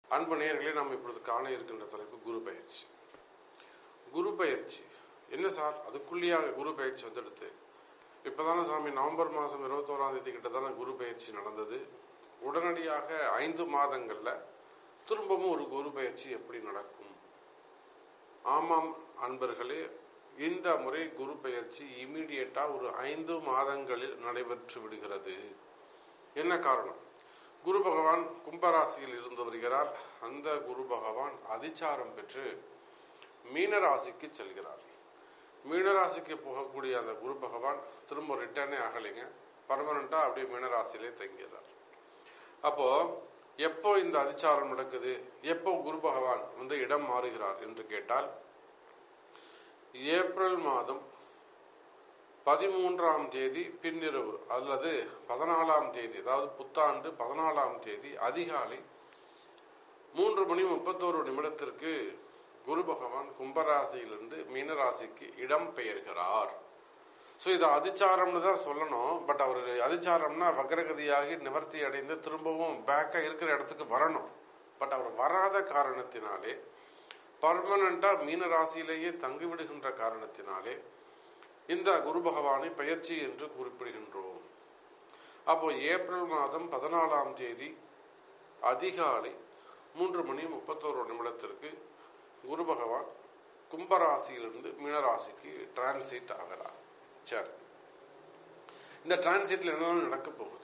அன்பு நேயர்களே நாம் இப்பொழுது காண இருக்கின்ற தலைப்பு குரு பயிற்சி குரு பயிற்சி என்ன சார் அதுக்குள்ளேயாக குரு பயிற்சி வந்துடுத்து இப்பதானே சாமி நவம்பர் மாதம் இருபத்தோராம் தேதி கிட்ட தானே குரு பயிற்சி நடந்தது உடனடியாக ஐந்து மாதங்கள்ல திரும்பவும் ஒரு குரு பயிற்சி எப்படி நடக்கும் ஆமாம் அன்பர்களே இந்த முறை குரு பயிற்சி இமீடியட்டா ஒரு ஐந்து மாதங்களில் நடைபெற்று விடுகிறது என்ன காரணம் குரு பகவான் கும்பராசியில் இருந்து வருகிறார் அந்த குரு பகவான் அதிச்சாரம் பெற்று மீனராசிக்கு செல்கிறார் மீனராசிக்கு போகக்கூடிய அந்த குரு பகவான் திரும்ப ரிட்டர்னே ஆகலைங்க பர்மனண்டா அப்படியே மீனராசியிலே தங்கிறார் அப்போ எப்போ இந்த அதிச்சாரம் நடக்குது எப்போ குரு பகவான் வந்து இடம் மாறுகிறார் என்று கேட்டால் ஏப்ரல் மாதம் பதிமூன்றாம் தேதி பின்னிரவு அல்லது பதினாலாம் தேதி அதாவது புத்தாண்டு பதினாலாம் தேதி அதிகாலை மூன்று மணி முப்பத்தோரு நிமிடத்திற்கு குரு பகவான் கும்பராசியிலிருந்து மீனராசிக்கு இடம் பெயர்கிறார் ஸோ இது அதிச்சாரம்னு தான் சொல்லணும் பட் அவர் அதிச்சாரம்னா வக்ரகதியாகி நிவர்த்தி அடைந்து திரும்பவும் பேக்கா இருக்கிற இடத்துக்கு வரணும் பட் அவர் வராத காரணத்தினாலே பர்மனண்டா மீனராசியிலேயே தங்கிவிடுகின்ற காரணத்தினாலே இந்த குரு பகவானை பயிற்சி என்று குறிப்பிடுகின்றோம் அப்போ ஏப்ரல் மாதம் பதினாலாம் தேதி அதிகாலை மூன்று மணி முப்பத்தோரு நிமிடத்திற்கு குரு பகவான் கும்பராசியிலிருந்து மீனராசிக்கு டிரான்சிட் ஆகிறார் சரி இந்த டிரான்சிட்ல என்ன நடக்க போகுது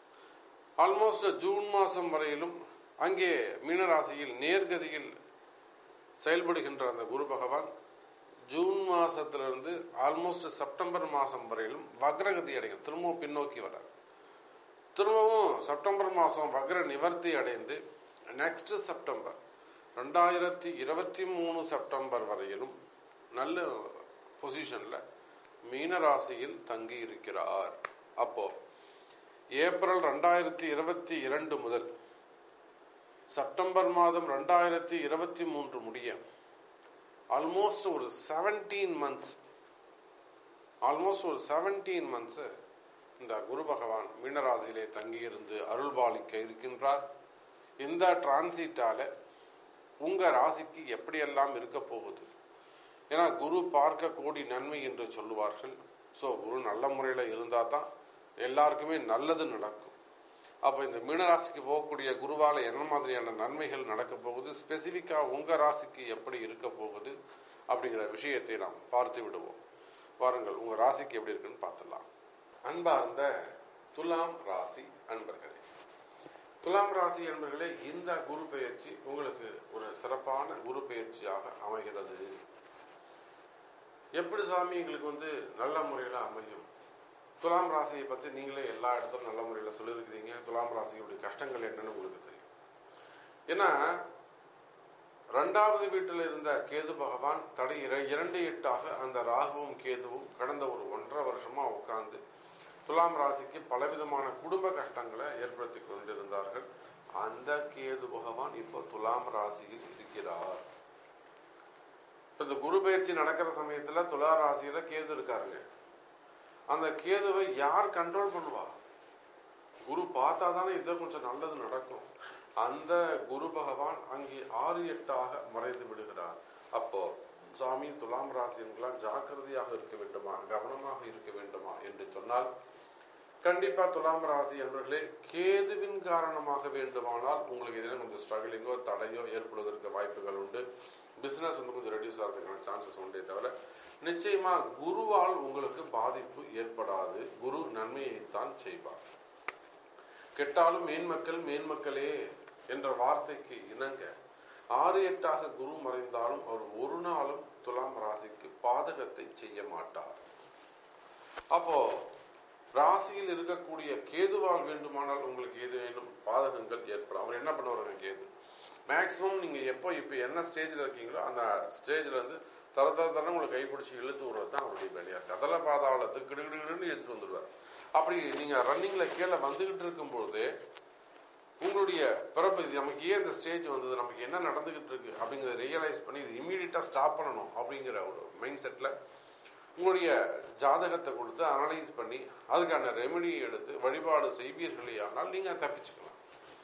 ஆல்மோஸ்ட் ஜூன் மாசம் வரையிலும் அங்கே மீனராசியில் நேர்கதியில் செயல்படுகின்ற அந்த குரு பகவான் ஜூன் மாசத்திலிருந்து ஆல்மோஸ்ட் செப்டம்பர் மாசம் வரையிலும் வக்ரகதி அடையும் திரும்பவும் பின்னோக்கி வரார் திரும்பவும் செப்டம்பர் மாசம் வக்ர நிவர்த்தி அடைந்து நெக்ஸ்ட் செப்டம்பர் ரெண்டாயிரத்தி இருபத்தி மூணு செப்டம்பர் வரையிலும் நல்ல பொசிஷன்ல மீனராசியில் தங்கி இருக்கிறார் அப்போ ஏப்ரல் ரெண்டாயிரத்தி இருபத்தி இரண்டு முதல் செப்டம்பர் மாதம் ரெண்டாயிரத்தி இருபத்தி மூன்று முடிய ஆல்மோஸ்ட் ஒரு செவன்டீன் மந்த்ஸ் ஆல்மோஸ்ட் ஒரு செவன்டீன் மந்த்ஸ் இந்த குரு பகவான் மீனராசியிலே தங்கியிருந்து அருள்பாலிக்க இருக்கின்றார் இந்த டிரான்சிட்டால உங்க ராசிக்கு எப்படியெல்லாம் இருக்க போகுது ஏன்னா குரு பார்க்க கோடி நன்மை என்று சொல்லுவார்கள் ஸோ குரு நல்ல முறையில் இருந்தால் தான் எல்லாருக்குமே நல்லது நடக்கும் அப்போ இந்த மீனராசிக்கு போகக்கூடிய குருவால என்ன மாதிரியான நன்மைகள் நடக்க போகுது ஸ்பெசிஃபிக்கா உங்க ராசிக்கு எப்படி இருக்க போகுது அப்படிங்கிற விஷயத்தை நாம் பார்த்து விடுவோம் வாருங்கள் உங்க ராசிக்கு எப்படி இருக்குன்னு பார்த்துடலாம் அன்பார்ந்த துலாம் ராசி அன்பர்களே துலாம் ராசி என்பர்களே இந்த குரு பயிற்சி உங்களுக்கு ஒரு சிறப்பான குரு பயிற்சியாக அமைகிறது எப்படி சாமி எங்களுக்கு வந்து நல்ல முறையில் அமையும் துலாம் ராசியை பற்றி நீங்களே எல்லா இடத்துலும் நல்ல முறையில் சொல்லியிருக்கிறீங்க துலாம் ராசியுடைய கஷ்டங்கள் என்னன்னு உங்களுக்கு தெரியும் ஏன்னா ரெண்டாவது வீட்டில் இருந்த கேது பகவான் தடை இரண்டு எட்டாக அந்த ராகுவும் கேதுவும் கடந்த ஒரு ஒன்றரை வருஷமா உட்கார்ந்து துலாம் ராசிக்கு பலவிதமான குடும்ப கஷ்டங்களை ஏற்படுத்தி கொண்டிருந்தார்கள் அந்த கேது பகவான் இப்போ துலாம் ராசியில் இருக்கிறார் இந்த குரு பயிற்சி நடக்கிற சமயத்துல துலா ராசியில கேது இருக்காருங்க அந்த கேதுவை யார் கண்ட்ரோல் பண்ணுவா குரு பார்த்தா தானே இதை கொஞ்சம் நல்லது நடக்கும் அந்த குரு பகவான் அங்கே ஆறு எட்டாக மறைந்து விடுகிறார் அப்போ சாமி துலாம் ராசியன்களாம் ஜாக்கிரதையாக இருக்க வேண்டுமா கவனமாக இருக்க வேண்டுமா என்று சொன்னால் கண்டிப்பா துலாம் ராசி என்பவர்களே கேதுவின் காரணமாக வேண்டுமானால் உங்களுக்கு எதிலும் கொஞ்சம் ஸ்ட்ரகிளிங்கோ தடையோ ஏற்படுவதற்கு வாய்ப்புகள் உண்டு பிசினஸ் வந்து கொஞ்சம் ரெடியூஸ் ஆகிறதுக்கான சான்சஸ் உண்டே தவிர நிச்சயமா குருவால் உங்களுக்கு பாதிப்பு ஏற்படாது குரு நன்மையைத்தான் செய்வார் கெட்டாலும் மேன்மக்கள் மேன்மக்களே என்ற வார்த்தைக்கு இணங்க ஆறு எட்டாக குரு மறைந்தாலும் அவர் ஒரு நாளும் துலாம் ராசிக்கு பாதகத்தை செய்ய மாட்டார் அப்போ ராசியில் இருக்கக்கூடிய கேதுவால் வேண்டுமானால் உங்களுக்கு ஏதேனும் பாதகங்கள் ஏற்படும் அவர் என்ன பண்ணுவாருங்க கேது மேக்சிமம் நீங்க எப்போ இப்ப என்ன ஸ்டேஜ்ல இருக்கீங்களோ அந்த ஸ்டேஜ்ல இருந்து தர தர தர உங்களை கைப்பிடிச்சு இழுத்து விடுறது தான் அவருடைய வேலையா இருக்கு அதெல்லாம் பாதாளத்துக்கு கிடுகிடுன்னு எடுத்துட்டு வந்துடுவார் அப்படி நீங்க ரன்னிங்ல கீழே வந்துகிட்டு இருக்கும்போது உங்களுடைய பிறப்பு இது நமக்கு ஏன் இந்த ஸ்டேஜ் வந்தது நமக்கு என்ன நடந்துகிட்டு இருக்கு அப்படிங்கறத ரியலைஸ் பண்ணி இது இமீடியட்டா ஸ்டாப் பண்ணணும் அப்படிங்கிற ஒரு மைண்ட் செட்ல உங்களுடைய ஜாதகத்தை கொடுத்து அனலைஸ் பண்ணி அதுக்கான ரெமெடியை எடுத்து வழிபாடு செய்வீர்களே ஆனால் நீங்க தப்பிச்சுக்கலாம்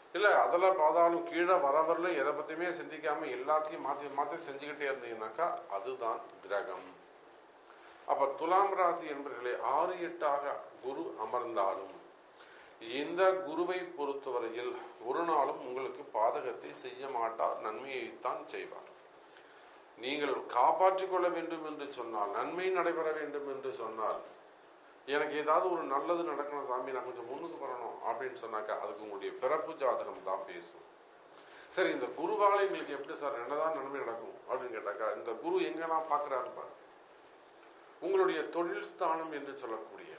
இல்ல அதெல்லாம் பார்த்தாலும் கீழே வர வரல எதை பத்தியுமே சிந்திக்காம எல்லாத்தையும் மாத்தி மாத்தி செஞ்சுக்கிட்டே இருந்தீங்கன்னாக்கா அதுதான் கிரகம் அப்ப துலாம் ராசி என்பர்களே ஆறு எட்டாக குரு அமர்ந்தாலும் இந்த குருவை பொறுத்தவரையில் ஒரு நாளும் உங்களுக்கு பாதகத்தை செய்ய மாட்டார் நன்மையைத்தான் செய்வார் நீங்கள் காப்பாற்றிக் கொள்ள வேண்டும் என்று சொன்னால் நன்மை நடைபெற வேண்டும் என்று சொன்னால் எனக்கு ஏதாவது ஒரு நல்லது நடக்கணும் சாமி நான் கொஞ்சம் முன்னுக்கு வரணும் அப்படின்னு சொன்னாக்கா அதுக்கு உங்களுடைய பிறப்பு ஜாதகம் தான் பேசும் சரி இந்த குருவால எங்களுக்கு எப்படி சார் என்னதான் நன்மை நடக்கும் அப்படின்னு கேட்டாக்கா இந்த குரு எங்கெல்லாம் பார்க்கறாரு பாரு உங்களுடைய தொழில் ஸ்தானம் என்று சொல்லக்கூடிய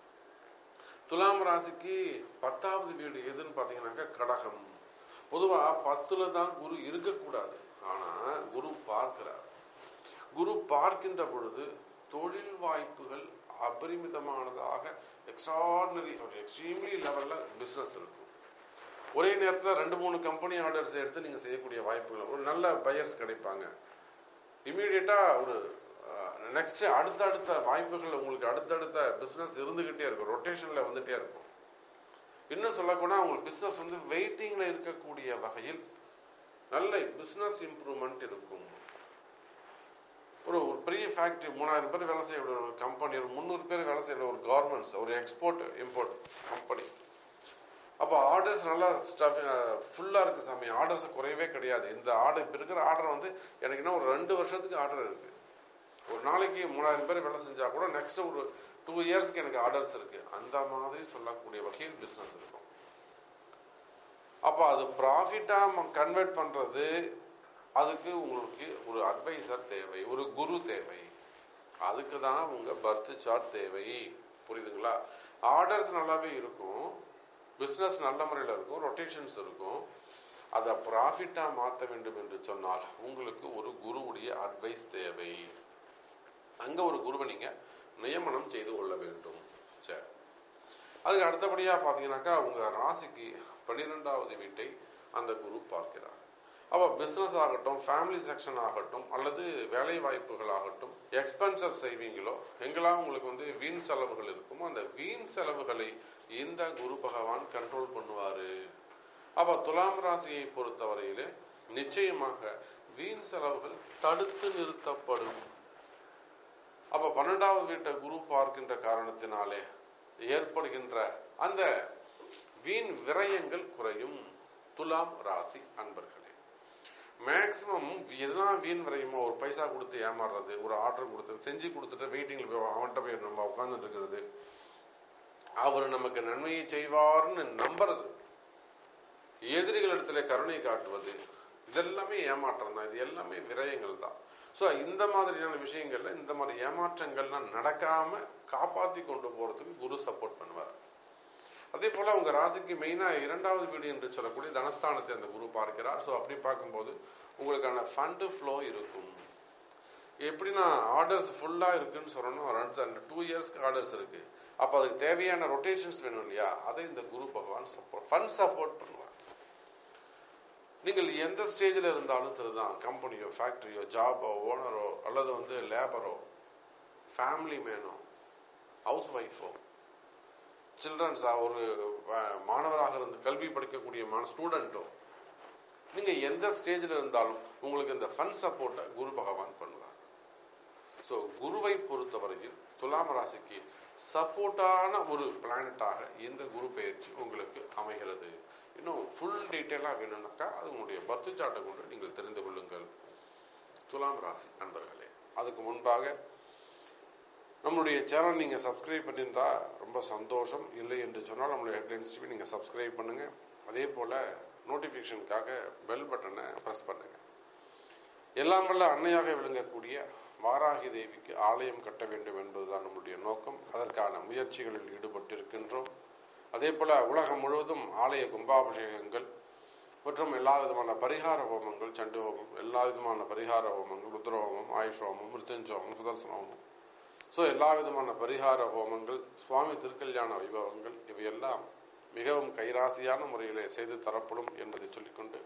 துலாம் ராசிக்கு பத்தாவது வீடு எதுன்னு பாத்தீங்கன்னாக்கா கடகம் பொதுவா பத்துல தான் குரு இருக்கக்கூடாது ஆனா குரு பார்க்கிறார் குரு பார்க்கின்ற பொழுது தொழில் வாய்ப்புகள் அபரிமிதமானதாக எக்ஸ்ட்ராடினரி எக்ஸ்ட்ரீம்லி லெவல்ல பிசினஸ் இருக்கும் ஒரே நேரத்தில் ரெண்டு மூணு கம்பெனி ஆர்டர்ஸ் எடுத்து நீங்க செய்யக்கூடிய வாய்ப்புகள் ஒரு நல்ல பையர்ஸ் கிடைப்பாங்க இமீடியட்டா ஒரு நெக்ஸ்ட் அடுத்தடுத்த வாய்ப்புகள் உங்களுக்கு அடுத்தடுத்த பிசினஸ் இருந்துகிட்டே இருக்கும் ரொட்டேஷன்ல வந்துட்டே இருக்கும் இன்னும் சொல்லக்கூட உங்களுக்கு பிசினஸ் வந்து வெயிட்டிங்ல இருக்கக்கூடிய வகையில் நல்ல பிசினஸ் இம்ப்ரூவ்மெண்ட் இருக்கும் ஒரு ஒரு பெரிய ஃபேக்டரி மூணாயிரம் பேர் வேலை செய்யக்கூடிய ஒரு கம்பெனி ஒரு முந்நூறு பேர் வேலை செய்யற ஒரு கார்மெண்ட்ஸ் ஒரு எக்ஸ்போர்ட் இம்போர்ட் கம்பெனி அப்போ ஆர்டர்ஸ் நல்லா ஸ்டஃப் ஃபுல்லாக இருக்கு சாமி ஆர்டர்ஸ் குறையவே கிடையாது இந்த ஆர்டர் இப்போ இருக்கிற ஆர்டர் வந்து எனக்கு இன்னும் ஒரு ரெண்டு வருஷத்துக்கு ஆர்டர் இருக்கு ஒரு நாளைக்கு மூணாயிரம் பேர் வேலை செஞ்சா கூட நெக்ஸ்ட் ஒரு டூ இயர்ஸ்க்கு எனக்கு ஆர்டர்ஸ் இருக்கு அந்த மாதிரி சொல்லக்கூடிய வகையில் பிசினஸ் இருக்கும் அப்போ அது ப்ராஃபிட்டா கன்வெர்ட் பண்றது அதுக்கு உங்களுக்கு ஒரு அட்வைசர் தேவை ஒரு குரு தேவை அதுக்கு தான் உங்க பர்த் சார்ட் தேவை புரியுதுங்களா ஆர்டர்ஸ் நல்லாவே இருக்கும் பிசினஸ் நல்ல முறையில் இருக்கும் ரொட்டேஷன்ஸ் இருக்கும் அதை ப்ராஃபிட்டா மாற்ற வேண்டும் என்று சொன்னால் உங்களுக்கு ஒரு குருவுடைய அட்வைஸ் தேவை அங்க ஒரு குருவை நீங்க நியமனம் செய்து கொள்ள வேண்டும் சரி அதுக்கு அடுத்தபடியா பாத்தீங்கன்னாக்கா உங்க ராசிக்கு பன்னிரெண்டாவது வீட்டை அந்த குரு பார்க்கிறார் அப்ப பிசினஸ் ஆகட்டும் ஃபேமிலி செக்ஷன் ஆகட்டும் அல்லது வேலை வாய்ப்புகள் ஆகட்டும் எக்ஸ்பென்சஸ் செய்வீங்களோ எங்கெல்லாம் உங்களுக்கு வந்து வீண் செலவுகள் இருக்குமோ அந்த வீண் செலவுகளை இந்த குரு பகவான் கண்ட்ரோல் பண்ணுவாரு அப்ப துலாம் ராசியை பொறுத்தவரையிலே நிச்சயமாக வீண் செலவுகள் தடுத்து நிறுத்தப்படும் அப்ப பன்னெண்டாவது வீட்டை குரு பார்க்கின்ற காரணத்தினாலே ஏற்படுகின்ற அந்த வீண் விரயங்கள் குறையும் துலாம் ராசி அன்பர்களே மேக்சிமம் எதுதான் வீண் விரயமோ ஒரு பைசா கொடுத்து ஏமாறுறது ஒரு ஆர்டர் கொடுத்து செஞ்சு கொடுத்துட்டு வெயிட்டிங்ல போய் அவன்கிட்ட போய் நம்ம உட்கார்ந்துட்டு இருக்கிறது அவர் நமக்கு நன்மையை செய்வார்னு நம்புறது எதிரிகளிடத்துல கருணை காட்டுவது இதெல்லாமே ஏமாற்றம் தான் இது எல்லாமே விரயங்கள் தான் ஸோ இந்த மாதிரியான விஷயங்கள்ல இந்த மாதிரி ஏமாற்றங்கள்லாம் நடக்காம காப்பாத்தி கொண்டு போறதுக்கு குரு சப்போர்ட் பண்ணுவார் அதே போல உங்க ராசிக்கு மெயினா இரண்டாவது வீடு என்று சொல்லக்கூடிய தனஸ்தானத்தை அந்த குரு பார்க்கிறார் ஸோ அப்படி பார்க்கும்போது உங்களுக்கான ஃபண்டு ஃப்ளோ இருக்கும் எப்படின்னா ஆர்டர்ஸ் ஃபுல்லா இருக்குன்னு சொல்லணும் அடுத்த அந்த டூ இயர்ஸ்க்கு ஆர்டர்ஸ் இருக்கு அப்ப அதுக்கு தேவையான ரொட்டேஷன்ஸ் வேணும் இல்லையா அதை இந்த குரு பகவான் சப்போர்ட் ஃபண்ட் சப்போர்ட் பண்ணுவார் நீங்கள் எந்த ஸ்டேஜில் இருந்தாலும் சரிதான் கம்பெனியோ ஃபேக்டரியோ ஜாபோ ஓனரோ அல்லது வந்து லேபரோ ஃபேமிலி மேனோ ஹவுஸ் ஒய்ஃபோ சில்ட்ரன்ஸா ஒரு மாணவராக இருந்து கல்வி படிக்கக்கூடிய மாண ஸ்டூடெண்ட்டோ நீங்க எந்த ஸ்டேஜில் இருந்தாலும் உங்களுக்கு இந்த ஃபண்ட் சப்போர்ட்டை குரு பகவான் பண்ணுவார் ஸோ குருவை பொறுத்தவரையில் துலாம் ராசிக்கு சப்போர்ட்டான ஒரு பிளானட்டாக இந்த குரு பயிற்சி உங்களுக்கு அமைகிறது இன்னும் ஃபுல் டீட்டெயிலாக வேணும்னாக்கா அது உங்களுடைய பர்த் சார்ட்டை கொண்டு நீங்கள் தெரிந்து கொள்ளுங்கள் துலாம் ராசி நண்பர்களே அதுக்கு முன்பாக நம்மளுடைய சேனல் நீங்கள் சப்ஸ்கிரைப் பண்ணியிருந்தா ரொம்ப சந்தோஷம் இல்லை என்று சொன்னால் நம்மளுடைய ஹெட்லைன்ஸ் டிவி நீங்கள் சப்ஸ்கிரைப் பண்ணுங்க அதே போல் நோட்டிஃபிகேஷனுக்காக பெல் பட்டனை ப்ரெஸ் பண்ணுங்க எல்லாம் வல்ல அன்னையாக விளங்கக்கூடிய வாராகி தேவிக்கு ஆலயம் கட்ட வேண்டும் என்பதுதான் நம்முடைய நோக்கம் அதற்கான முயற்சிகளில் ஈடுபட்டிருக்கின்றோம் அதே போல உலகம் முழுவதும் ஆலய கும்பாபிஷேகங்கள் மற்றும் எல்லா விதமான பரிகார ஹோமங்கள் சண்டு ஹோமம் எல்லா விதமான பரிகார ஹோமங்கள் ருத்ர ஹோமம் ஆயுஷ் ஹோமம் மிருத்யுஞ்ச ஹோமம் சுதர்சன ஹோமம் ஸோ எல்லா விதமான பரிகார ஹோமங்கள் சுவாமி திருக்கல்யாண வைபவங்கள் இவையெல்லாம் மிகவும் கைராசியான முறையிலே செய்து தரப்படும் என்பதை சொல்லிக்கொண்டு